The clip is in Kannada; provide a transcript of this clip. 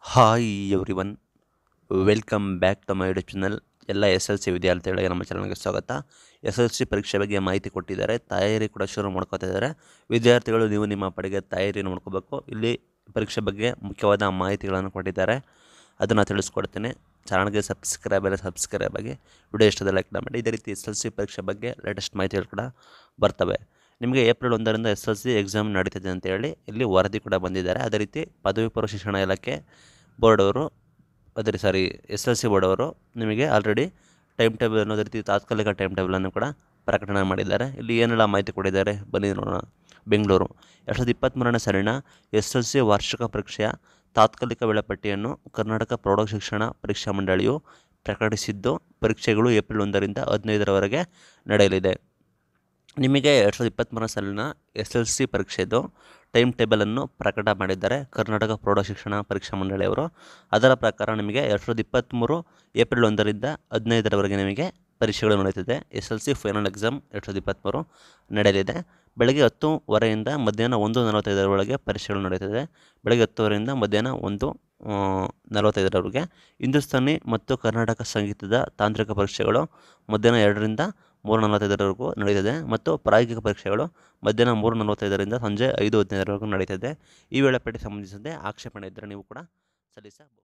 hi everyone welcome back to my YouTube channel ಎಲ್ಲ ಎಸ್ ಎಲ್ ಸಿ ವಿದ್ಯಾರ್ಥಿಗಳಿಗೆ ನಮ್ಮ ಚಾನಲ್ಗೆ ಸ್ವಾಗತ ಎಸ್ ಎಲ್ ಸಿ ಪರೀಕ್ಷೆ ಬಗ್ಗೆ ಮಾಹಿತಿ ಕೊಟ್ಟಿದ್ದಾರೆ ತಯಾರಿ ಕೂಡ ಶುರು ಮಾಡ್ಕೋತಾ ಇದ್ದಾರೆ ವಿದ್ಯಾರ್ಥಿಗಳು ನೀವು ನಿಮ್ಮ ಪಡೆಗೆ ತಯಾರಿ ಮಾಡ್ಕೋಬೇಕು ಇಲ್ಲಿ ಪರೀಕ್ಷೆ ಬಗ್ಗೆ ಮುಖ್ಯವಾದ ಮಾಹಿತಿಗಳನ್ನು ಕೊಟ್ಟಿದ್ದಾರೆ ಅದನ್ನು ತಿಳಿಸ್ಕೊಡ್ತೀನಿ ಚಾನಲ್ಗೆ ಸಬ್ಸ್ಕ್ರೈಬ್ ಎಲ್ಲ ಸಬ್ಸ್ಕ್ರೈಬ್ ಆಗಿ ವಿಡಿಯೋ ಇಷ್ಟದ ಲೈಕ್ ಮಾಡಿ ಇದೇ ರೀತಿ ಎಸ್ ಎಲ್ ಸಿ ಪರೀಕ್ಷೆ ಬಗ್ಗೆ ಲೇಟೆಸ್ಟ್ ಮಾಹಿತಿಗಳು ಕೂಡ ಬರ್ತವೆ ನಿಮಗೆ ಏಪ್ರಿಲ್ ಒಂದರಿಂದ ಎಸ್ ಎಲ್ ಸಿ ಎಕ್ಸಾಮ್ ನಡೀತಿದೆ ಅಂತೇಳಿ ಇಲ್ಲಿ ವರದಿ ಕೂಡ ಬಂದಿದ್ದಾರೆ ಅದೇ ರೀತಿ ಪದವಿ ಪೂರ್ವ ಶಿಕ್ಷಣ ಇಲಾಖೆ ಬೋರ್ಡ್ ಅವರು ಅದೇ sorry S L C board ಅವರು ನಿಮಗೆ ಆಲ್ರೆಡಿ ಟೈಮ್ ಟೇಬಲ್ ಅನ್ನೋದೇ ರೀತಿ ತಾತ್ಕಾಲಿಕ ಟೈಮ್ ಟೇಬಲನ್ನು ಕೂಡ ಪ್ರಕಟಣೆ ಮಾಡಿದ್ದಾರೆ ಇಲ್ಲಿ ಏನೆಲ್ಲ ಮಾಹಿತಿ ಕೊಟ್ಟಿದ್ದಾರೆ ಬನ್ನಿ ನೋಡೋಣ ಬೆಂಗಳೂರು ಎರಡು ಸಾವಿರದ ಇಪ್ಪತ್ತ್ಮೂರನೇ ಸಾಲಿನ ಎಸ್ ಎಲ್ ಸಿ ವಾರ್ಷಿಕ ಪರೀಕ್ಷೆಯ ತಾತ್ಕಾಲಿಕ ವೇಳಾಪಟ್ಟಿಯನ್ನು ಕರ್ನಾಟಕ ಪ್ರೌಢ ಶಿಕ್ಷಣ ಪರೀಕ್ಷಾ ಮಂಡಳಿಯು ಪ್ರಕಟಿಸಿದ್ದು ಪರೀಕ್ಷೆಗಳು ಏಪ್ರಿಲ್ ಒಂದರಿಂದ ಹದಿನೈದರವರೆಗೆ ನಡೆಯಲಿದೆ ನಿಮಗೆ ಎರಡು ಸಾವಿರದ ಇಪ್ಪತ್ತ್ಮೂರನೇ ಸಾಲಿನ ಎಸ್ ಎಲ್ ಸಿ ಪರೀಕ್ಷೆದು ಟೈಮ್ ಟೇಬಲನ್ನು ಪ್ರಕಟ ಮಾಡಿದ್ದಾರೆ ಕರ್ನಾಟಕ ಪ್ರೌಢ ಶಿಕ್ಷಣ ಪರೀಕ್ಷಾ ಮಂಡಳಿಯವರು ಅದರ ಪ್ರಕಾರ ನಿಮಗೆ ಎರಡು ಸಾವಿರದ ಇಪ್ಪತ್ತ್ಮೂರು ಏಪ್ರಿಲ್ ಒಂದರಿಂದ ಹದಿನೈದರವರೆಗೆ ನಿಮಗೆ ಪರೀಕ್ಷೆಗಳು ನಡೆಯುತ್ತಿದೆ S L C final exam ಎರಡು ಸಾವಿರದ ಇಪ್ಪತ್ತ್ಮೂರು ನಡೆಯಲಿದೆ ಬೆಳಗ್ಗೆ ಹತ್ತುವರೆಯಿಂದ ಮಧ್ಯಾಹ್ನ ಒಂದು ನಲವತ್ತೈದರವರೆಗೆ ಪರೀಕ್ಷೆಗಳು ನಡೆಯುತ್ತದೆ ಬೆಳಗ್ಗೆ ಹತ್ತುವರೆಯಿಂದ ಮಧ್ಯಾಹ್ನ ಒಂದು ಆ, ನಲವತ್ತೈದರವರೆಗೆ ಹಿಂದೂಸ್ತಾನಿ ಮತ್ತು ಕರ್ನಾಟಕ ಸಂಗೀತದ ತಾಂತ್ರಿಕ ಪರೀಕ್ಷೆಗಳು ಮಧ್ಯಾಹ್ನ ಎರಡರಿಂದ ಮೂರು ನಲವತ್ತೈದರವರೆಗೂ ನಡೆಯುತ್ತದೆ ಮತ್ತು ಪ್ರಾಯೋಗಿಕ ಪರೀಕ್ಷೆಗಳು ಮಧ್ಯಾಹ್ನ ಮೂರು ನಲವತ್ತೈದರಿಂದ ಸಂಜೆ ಐದು ಹದಿನೈದರವರೆಗೂ ನಡೀತದೆ ಈ ವೇಳಾಪಟ್ಟಿ ಸಂಬಂಧಿಸಿದಂತೆ ಆಕ್ಷೇಪಣೆ ಇದ್ದರೆ ನೀವು ಕೂಡ ಸಲ್ಲಿಸಬಹುದು